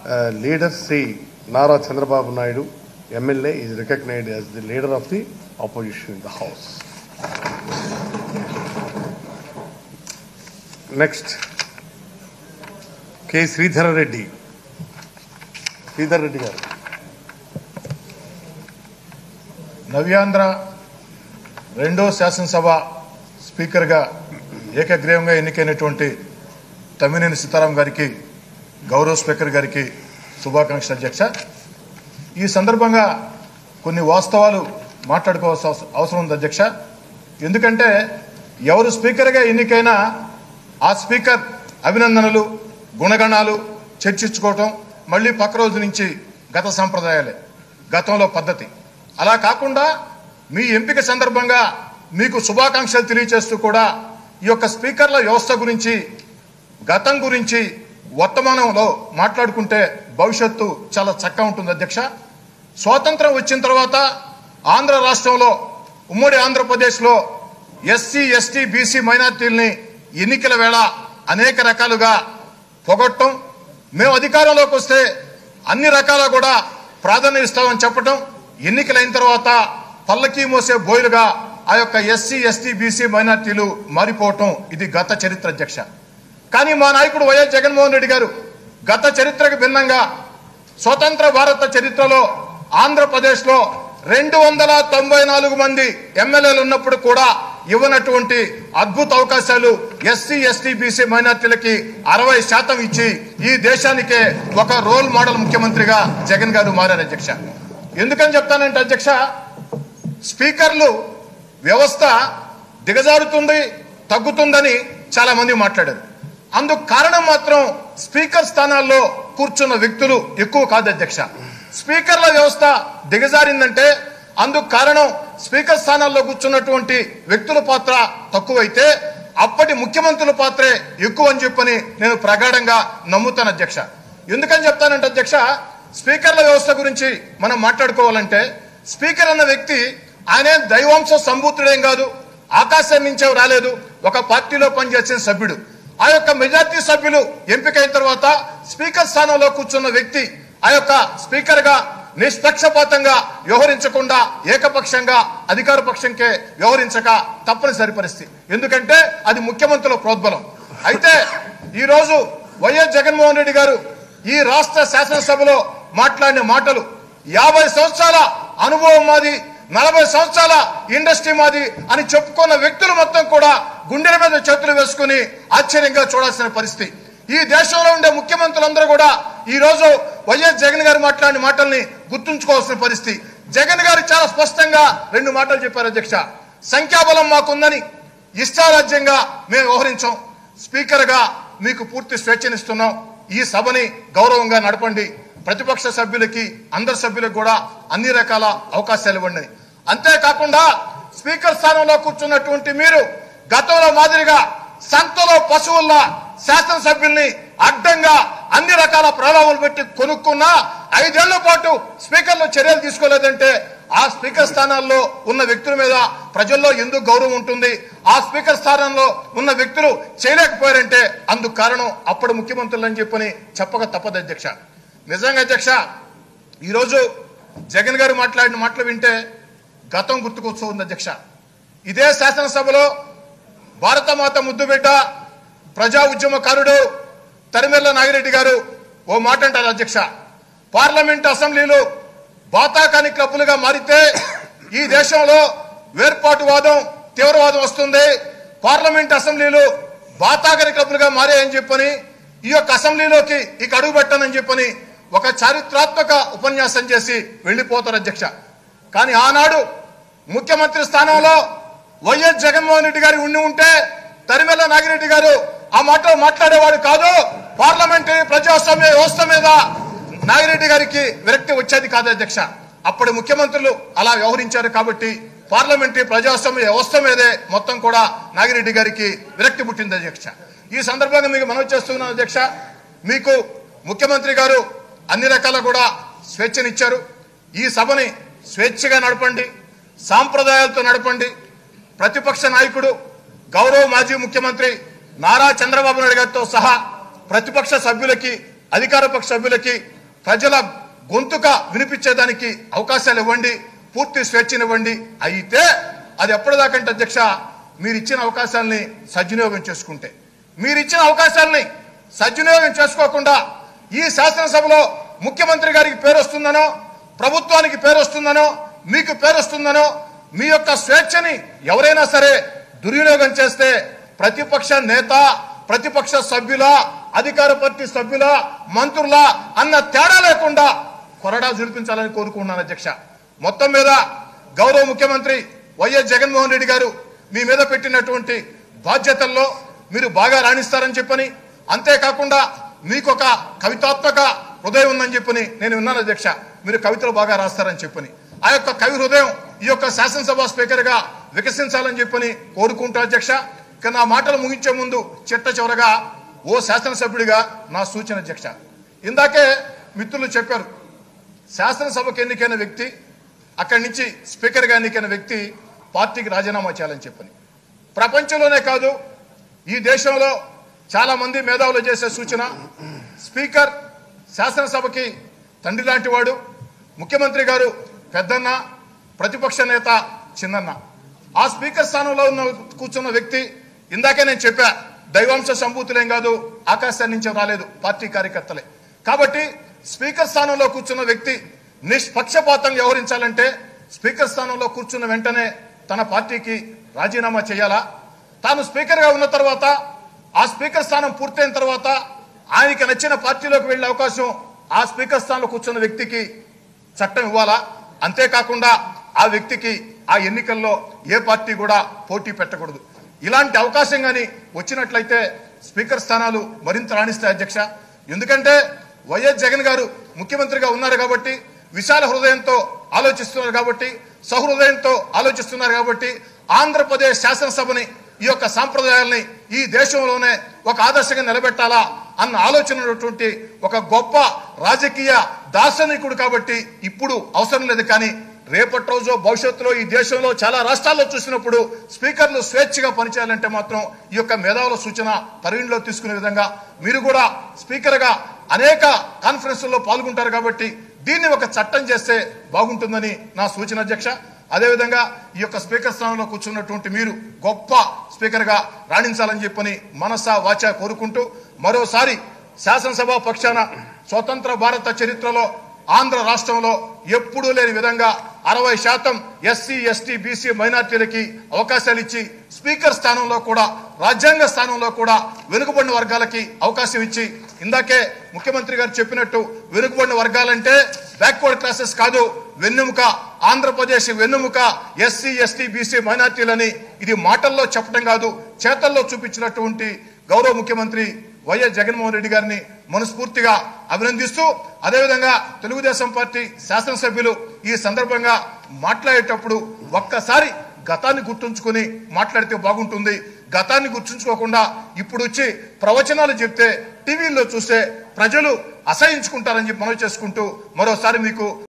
uh, leader Sri Nara Chandrababu Naidu, MLA, is recognized as the leader of the opposition in the House. Next, K. Sridhara Reddy. Sridhar Reddy garu. నవ్యాంధ్ర రెండో శాసనసభ స్పీకర్గా ఏకగ్రీవంగా ఎన్నికైనటువంటి తమ్మినేని సీతారాం గారికి గౌరవ speaker గారికి శుభాకాంక్షలు అధ్యక్ష ఈ సందర్భంగా కొన్ని వాస్తవాలు మాట్లాడుకోవాల్సిన అవస- అవసరం ఉంది అధ్యక్ష ఎందుకంటే ఎవరు స్పీకర్గా ఎన్నికైనా ఆ స్పీకర్ అభినందనలు గుణగణాలు చర్చించుకోవటం మళ్ళీ పక్క రోజు నుంచి గత సంప్రదాయాలే గతంలో పద్ధతి అలా కాకుండా మీ ఎంపిక సందర్భంగా మీకు శుభాకాంక్షలు తెలియజేస్తూ కూడా ఈ యొక్క స్పీకర్ల వ్యవస్థ గురించి గతం గురించి వర్తమానంలో మాట్లాడుకుంటే భవిష్యత్తు చాలా చక్కగా ఉంటుంది అధ్యక్ష స్వాతంత్రం వచ్చిన తర్వాత ఆంధ్ర రాష్ట్రంలో ఉమ్మడి ఆంధ్రప్రదేశ్లో ఎస్సీ ఎస్టీ బీసీ మైనార్టీల్ని ఎన్నికల వేళ అనేక రకాలుగా పొగట్టం మేము అధికారంలోకి వస్తే అన్ని రకాల కూడా ప్రాధాన్యత ఇస్తామని చెప్పటం ఎన్నికలైన తర్వాత పల్లకీ మోసే బోయిలుగా ఆ యొక్క ఎస్సీ ఎస్టీ బీసీ మైనార్టీలు మారిపోవటం ఇది గత చరిత్ర అధ్యక్ష కానీ మా నాయకుడు వైఎస్ జగన్మోహన్ రెడ్డి గారు గత చరిత్రకు భిన్నంగా స్వతంత్ర భారత చరిత్రలో ఆంధ్రప్రదేశ్లో రెండు వందల తొంభై నాలుగు మంది ఎమ్మెల్యేలు ఉన్నప్పుడు కూడా ఇవ్వనటువంటి అద్భుత అవకాశాలు ఎస్సీ ఎస్టీ బీసీ మైనార్టీలకి అరవై శాతం ఇచ్చి ఈ దేశానికే ఒక రోల్ మోడల్ ముఖ్యమంత్రిగా జగన్ గారు మారారు అధ్యక్ష ఎందుకని చెప్తానంటే అధ్యక్ష స్పీకర్లు వ్యవస్థ దిగజారుతుంది తగ్గుతుందని చాలా మంది మాట్లాడారు అందుకు కారణం మాత్రం స్పీకర్ స్థానాల్లో కూర్చున్న వ్యక్తులు ఎక్కువ కాదు అధ్యక్ష స్పీకర్ల వ్యవస్థ దిగజారిందంటే అందుకు కారణం స్పీకర్ స్థానాల్లో కూర్చున్నటువంటి వ్యక్తుల పాత్ర తక్కువైతే అప్పటి ముఖ్యమంత్రుల పాత్రే ఎక్కువ అని చెప్పని నేను ప్రగాఢంగా నమ్ముతాను అధ్యక్ష ఎందుకని చెప్తానంటే అధ్యక్ష స్పీకర్ల వ్యవస్థ గురించి మనం మాట్లాడుకోవాలంటే స్పీకర్ అన్న వ్యక్తి ఆయనే దైవాంశ సంభూతుడేం కాదు ఆకాశం నుంచే రాలేదు ఒక పార్టీలో పనిచేసిన సభ్యుడు ఆ యొక్క మెజార్టీ సభ్యులు ఎంపికైన తర్వాత స్పీకర్ స్థానంలో కూర్చున్న వ్యక్తి ఆ యొక్క స్పీకర్ గా నిష్పక్షపాతంగా వ్యవహరించకుండా ఏకపక్షంగా అధికార పక్షంకే వ్యవహరించక తప్పనిసరి పరిస్థితి ఎందుకంటే అది ముఖ్యమంత్రుల ప్రోద్బలం అయితే ఈ రోజు వైఎస్ జగన్మోహన్ రెడ్డి గారు ఈ రాష్ట్ర శాసనసభలో మాట్లాడిన మాటలు యాభై సంవత్సరాల అనుభవం మాది నలభై సంవత్సరాల ఇండస్ట్రీ మాది అని చెప్పుకున్న వ్యక్తులు మొత్తం కూడా గుండెల మీద చేతులు వేసుకుని ఆశ్చర్యంగా చూడాల్సిన పరిస్థితి ఈ దేశంలో ఉండే ముఖ్యమంత్రులందరూ కూడా ఈ రోజు వైఎస్ జగన్ గారు మాట్లాడిన మాటల్ని గుర్తుంచుకోవాల్సిన పరిస్థితి జగన్ గారు చాలా స్పష్టంగా రెండు మాటలు చెప్పారు అధ్యక్ష సంఖ్యాబలం మాకుందని ఇష్టారాజ్యంగా మేము వ్యవహరించాం స్పీకర్ గా మీకు పూర్తి స్వేచ్ఛనిస్తున్నాం ఈ సభని గౌరవంగా నడపండి ప్రతిపక్ష సభ్యులకి అందరి సభ్యులకు కూడా అన్ని రకాల అవకాశాలు ఇవ్వండి అంతేకాకుండా స్పీకర్ స్థానంలో కూర్చున్నటువంటి మీరు గతంలో మాదిరిగా సంతలో పశువుల్లా శాసనసభ్యుల్ని అడ్డంగా అన్ని రకాల ప్రలోభాలు పెట్టి కొనుక్కున్నా ఐదేళ్ల పాటు స్పీకర్లు చర్యలు తీసుకోలేదంటే ఆ స్పీకర్ స్థానాల్లో ఉన్న వ్యక్తుల మీద ప్రజల్లో ఎందుకు గౌరవం ఉంటుంది ఆ స్పీకర్ స్థానంలో ఉన్న వ్యక్తులు చేయలేకపోయారంటే అందుకు కారణం అప్పుడు ముఖ్యమంత్రులు అని చెప్పని చెప్పక తప్పదు అధ్యక్ష నిజంగా అధ్యక్ష ఈరోజు జగన్ గారు మాట్లాడిన మాటలు వింటే గతం గుర్తుకొస్తుంది అధ్యక్ష ఇదే శాసనసభలో భారతమాత ముద్దుబిడ్డ ప్రజా ఉద్యమకారుడు తరిమెల్ల నాగిరెడ్డి గారు ఓ మాట అంటారు అధ్యక్ష పార్లమెంట్ అసెంబ్లీలు బాతాకాని క్లబ్బులుగా మారితే ఈ దేశంలో వేర్పాటువాదం తీవ్రవాదం వస్తుంది పార్లమెంట్ అసెంబ్లీలు బాతాకాని క్లబ్బులుగా మారాయని చెప్పని ఈ యొక్క అసెంబ్లీలోకి ఇక అడుగు పెట్టనని చెప్పని ఒక చారిత్రాత్మక ఉపన్యాసం చేసి వెళ్లిపోతారు అధ్యక్ష కానీ ఆనాడు ముఖ్యమంత్రి స్థానంలో వైఎస్ జగన్మోహన్ రెడ్డి గారు ఉండి ఉంటే తరిమెల్ల నాగిరెడ్డి గారు ఆ మాటలు మాట్లాడేవాడు కాదు పార్లమెంటరీ ప్రజాస్వామ్య వ్యవస్థ మీద నాగిరెడ్డి గారికి విరక్తి వచ్చేది కాదు అధ్యక్ష అప్పుడు ముఖ్యమంత్రులు అలా వ్యవహరించారు కాబట్టి పార్లమెంటరీ ప్రజాస్వామ్య వ్యవస్థ మీదే మొత్తం కూడా నాగిరెడ్డి గారికి విరక్తి పుట్టింది అధ్యక్ష ఈ సందర్భంగా మీకు మనవి చేస్తున్నాను అధ్యక్ష మీకు ముఖ్యమంత్రి గారు అన్ని రకాల కూడా స్వేచ్ఛనిచ్చారు ఈ సభని స్వేచ్ఛగా నడపండి సాంప్రదాయాలతో నడపండి ప్రతిపక్ష నాయకుడు గౌరవ మాజీ ముఖ్యమంత్రి నారా చంద్రబాబు నాయుడు గారితో సహా ప్రతిపక్ష సభ్యులకి అధికార పక్ష సభ్యులకి ప్రజల గొంతుక వినిపించేదానికి అవకాశాలు ఇవ్వండి పూర్తి స్వేచ్ఛనివ్వండి అయితే అది ఎప్పటిదాకంటే అధ్యక్ష మీరు ఇచ్చిన అవకాశాలని సద్వినియోగం చేసుకుంటే మీరు ఇచ్చిన అవకాశాలని సద్వినియోగం చేసుకోకుండా ఈ శాసనసభలో ముఖ్యమంత్రి గారికి పేరు వస్తుందనో ప్రభుత్వానికి పేరు వస్తుందనో మీకు పేరు వస్తుందనో మీ యొక్క స్వేచ్ఛని ఎవరైనా సరే దుర్వినియోగం చేస్తే ప్రతిపక్ష నేత ప్రతిపక్ష సభ్యుల అధికార పార్టీ సభ్యుల మంత్రుల అన్న తేడా లేకుండా కొరడా జులిపించాలని కోరుకుంటున్నాను అధ్యక్ష మొత్తం మీద గౌరవ ముఖ్యమంత్రి వైఎస్ జగన్మోహన్ రెడ్డి గారు మీ మీద పెట్టినటువంటి బాధ్యతల్లో మీరు బాగా రాణిస్తారని చెప్పని అంతేకాకుండా మీకు ఒక కవితాత్మక హృదయం ఉందని చెప్పని నేను విన్నాను అధ్యక్ష మీరు కవితలు బాగా రాస్తారని చెప్పని ఆ యొక్క కవి హృదయం ఈ యొక్క శాసనసభ స్పీకర్ గా వికసించాలని చెప్పని కోరుకుంటా అధ్యక్ష ఇక నా మాటలు ముగించే ముందు చిట్ట చివరగా ఓ శాసనసభ్యుడిగా నా సూచన అధ్యక్ష ఇందాకే మిత్రులు చెప్పారు శాసనసభకు ఎన్నికైన వ్యక్తి అక్కడి నుంచి స్పీకర్గా ఎన్నికైన వ్యక్తి పార్టీకి రాజీనామా చేయాలని చెప్పని ప్రపంచంలోనే కాదు ఈ దేశంలో చాలా మంది మేధావులు చేసే సూచన స్పీకర్ శాసనసభకి తండ్రి లాంటి వాడు ముఖ్యమంత్రి గారు పెద్దన్న ప్రతిపక్ష నేత చిన్నన్న ఆ స్పీకర్ స్థానంలో ఉన్న కూర్చున్న వ్యక్తి ఇందాకే నేను చెప్పా దైవాంశ సంభూతులేం కాదు ఆకాశాన్ని నుంచి రాలేదు పార్టీ కార్యకర్తలే కాబట్టి స్పీకర్ స్థానంలో కూర్చున్న వ్యక్తి నిష్పక్షపాతంగా వ్యవహరించాలంటే స్పీకర్ స్థానంలో కూర్చున్న వెంటనే తన పార్టీకి రాజీనామా చేయాలా తాను స్పీకర్గా ఉన్న తర్వాత ఆ స్పీకర్ స్థానం పూర్తయిన తర్వాత ఆయనకి నచ్చిన పార్టీలోకి వెళ్లే అవకాశం ఆ స్పీకర్ స్థానంలో కూర్చున్న వ్యక్తికి చట్టం ఇవ్వాలా అంతేకాకుండా ఆ వ్యక్తికి ఆ ఎన్నికల్లో ఏ పార్టీ కూడా పోటీ పెట్టకూడదు ఇలాంటి అవకాశం కానీ వచ్చినట్లయితే స్పీకర్ స్థానాలు మరింత రాణిస్తాయి అధ్యక్ష ఎందుకంటే వైఎస్ జగన్ గారు ముఖ్యమంత్రిగా ఉన్నారు కాబట్టి విశాల హృదయంతో ఆలోచిస్తున్నారు కాబట్టి సహృదయంతో ఆలోచిస్తున్నారు కాబట్టి ఆంధ్రప్రదేశ్ శాసనసభని ఈ యొక్క సాంప్రదాయాల్ని ఈ దేశంలోనే ఒక ఆదర్శంగా నిలబెట్టాలా అన్న ఆలోచన ఉన్నటువంటి ఒక గొప్ప రాజకీయ దార్శనికుడు కాబట్టి ఇప్పుడు అవసరం లేదు కానీ రేపటి రోజు భవిష్యత్తులో ఈ దేశంలో చాలా రాష్ట్రాల్లో చూసినప్పుడు స్పీకర్లు స్వేచ్ఛగా పనిచేయాలంటే మాత్రం ఈ యొక్క మేధావుల సూచన పరిగణలో తీసుకునే విధంగా మీరు కూడా స్పీకర్గా అనేక కాన్ఫరెన్సుల్లో పాల్గొంటారు కాబట్టి దీన్ని ఒక చట్టం చేస్తే బాగుంటుందని నా సూచన అధ్యక్ష అదేవిధంగా ఈ యొక్క స్పీకర్ స్థానంలో కూర్చున్నటువంటి మీరు గొప్ప స్పీకర్గా రాణించాలని చెప్పని మనసా వాచ కోరుకుంటూ మరోసారి శాసనసభ పక్షాన స్వతంత్ర భారత చరిత్రలో ఆంధ్ర రాష్ట్రంలో ఎప్పుడూ లేని విధంగా అరవై శాతం ఎస్సీ ఎస్టీ బీసీ మైనార్టీలకి అవకాశాలు ఇచ్చి స్పీకర్ స్థానంలో కూడా రాజ్యాంగ స్థానంలో కూడా వెనుకబడిన వర్గాలకి అవకాశం ఇచ్చి ఇందాకే ముఖ్యమంత్రి గారు చెప్పినట్టు వెనుకబడిన వర్గాలంటే బ్యాక్వర్డ్ క్లాసెస్ కాదు వెన్నెముక ఆంధ్రప్రదేశ్ వెన్నెముక ఎస్సీ ఎస్టీ బీసీ మైనార్టీలని ఇది మాటల్లో చెప్పడం కాదు చేతల్లో చూపించినటువంటి గౌరవ ముఖ్యమంత్రి వైఎస్ జగన్మోహన్ రెడ్డి గారిని మనస్ఫూర్తిగా అభినందిస్తూ అదేవిధంగా తెలుగుదేశం పార్టీ శాసనసభ్యులు ఈ సందర్భంగా మాట్లాడేటప్పుడు ఒక్కసారి గతాన్ని గుర్తుంచుకుని మాట్లాడితే బాగుంటుంది గతాన్ని గుర్తుంచుకోకుండా ఇప్పుడు వచ్చి ప్రవచనాలు చెప్తే టీవీల్లో చూస్తే ప్రజలు అసహించుకుంటారని చెప్పి మనవి చేసుకుంటూ మరోసారి మీకు